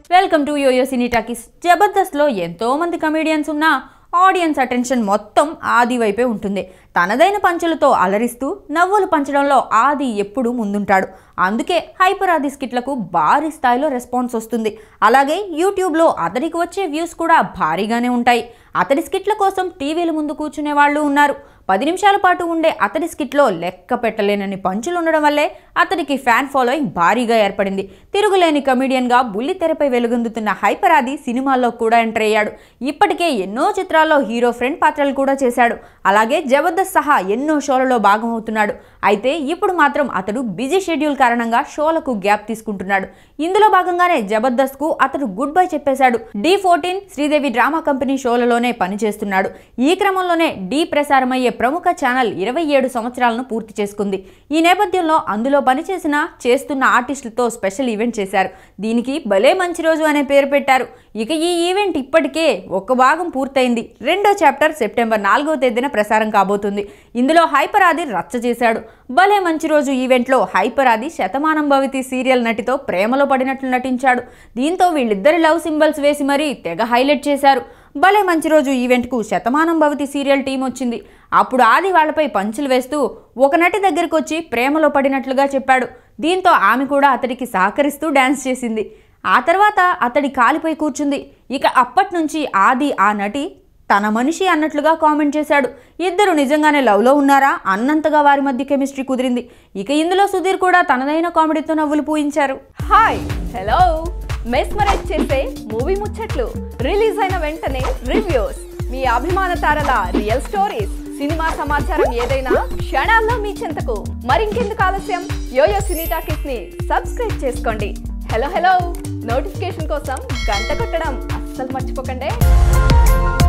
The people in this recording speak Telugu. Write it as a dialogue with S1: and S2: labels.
S1: welcome to yoyo cine talkies జబర్దస్త్లో ఎంతో మంది కమీడియన్స్ ఉన్నా ఆడియన్స్ అటెన్షన్ మొత్తం ఆది వైపే ఉంటుంది తనదైన పంచులతో అలరిస్తూ నవ్వులు పంచడంలో ఆది ఎప్పుడూ ముందుంటాడు అందుకే హైపర్ ఆది స్కిట్లకు భారీ స్థాయిలో రెస్పాన్స్ వస్తుంది అలాగే యూట్యూబ్లో అతడికి వచ్చే వ్యూస్ కూడా భారీగానే ఉంటాయి అతడి స్కిట్ల కోసం టీవీల ముందు కూర్చునే వాళ్ళు ఉన్నారు పది నిమిషాల పాటు ఉండే అతడి స్కిట్లో లెక్క పెట్టలేనని పంచులు ఉండడం వల్లే అతడికి ఫ్యాన్ ఫాలోయింగ్ భారీగా ఏర్పడింది తిరుగులేని కమెడియన్గా బుల్లి తెరపై వెలుగొందుతున్న హైపర్ ఆది సినిమాల్లో కూడా ఎంటర్ అయ్యాడు ఇప్పటికే ఎన్నో చిత్రాల్లో హీరో ఫ్రెండ్ పాత్రలు కూడా చేశాడు అలాగే జబర్దస్త్ సహా ఎన్నో షోలలో భాగమవుతున్నాడు అయితే ఇప్పుడు మాత్రం అతడు బిజీ షెడ్యూల్ కారణంగా షోలకు గ్యాప్ తీసుకుంటున్నాడు ఇందులో భాగంగానే జబర్దస్త్ కు అతడు గుడ్ బై చెప్పేశాడు Dhee fourteen Sridevi drama company షోలలోనే పనిచేస్తున్నాడు ఈ క్రమంలోనే డి ప్రసారమయ్యే ప్రముఖ ఛానల్ ఇరవై ఏడు సంవత్సరాలను పూర్తి చేసుకుంది ఈ నేపథ్యంలో అందులో పనిచేసిన చేస్తున్న ఆర్టిస్టులతో స్పెషల్ ఈవెంట్ చేశారు దీనికి భలే మంచి రోజు అనే పేరు పెట్టారు ఇక ఈ ఈవెంట్ ఇప్పటికే ఒక భాగం పూర్తయింది రెండో చాప్టర్ సెప్టెంబర్ నాలుగవ తేదీన ప్రసారం కాబోతుంది ఇందులో హైపర్ ఆది రచ్చ చేశాడు భలే మంచి రోజు ఈవెంట్లో హైపర్ ఆది శతమానం భవితి సీరియల్ నటితో ప్రేమలో పడినట్లు నటించాడు దీంతో వీళ్ళిద్దరి లవ్ సింబల్స్ వేసి మరీ తెగ హైలైట్ చేశారు భలే మంచి రోజు ఈవెంట్కు శతమానం భవతి సీరియల్ టీం వచ్చింది అప్పుడు ఆది వాళ్ళపై పంచులు వేస్తూ ఒక నటి దగ్గరికి వచ్చి ప్రేమలో పడినట్లుగా చెప్పాడు దీంతో ఆమె కూడా అతడికి సహకరిస్తూ డ్యాన్స్ చేసింది ఆ తర్వాత అతడి కాలిపై కూర్చుంది ఇక అప్పటి నుంచి ఆది ఆ నటి తన మనిషి అన్నట్లుగా కామెంట్ చేశాడు ఇద్దరు నిజంగానే లవ్లో ఉన్నారా అన్నంతగా వారి మధ్య కెమిస్ట్రీ కుదిరింది ఇక ఇందులో సుధీర్ కూడా తనదైన కామెడీతో నవ్వులు పూయించారు
S2: హాయ్ హలో మెస్మరైజ్ చేసే మూవీ ముచ్చట్లు రిలీజ్ అయిన వెంటనే రివ్యూస్ మీ అభిమాన తారల రియల్ స్టోరీస్ సినిమా సమాచారం ఏదైనా క్షణాల్లో మీ చెంతకు మరింకెందుకు ఆలస్యం యోయో సినీ టాకీస్ ని సబ్స్క్రైబ్ చేసుకోండి హలో హలో నోటిఫికేషన్ కోసం గంట కొట్టడం అస్సలు మర్చిపోకండి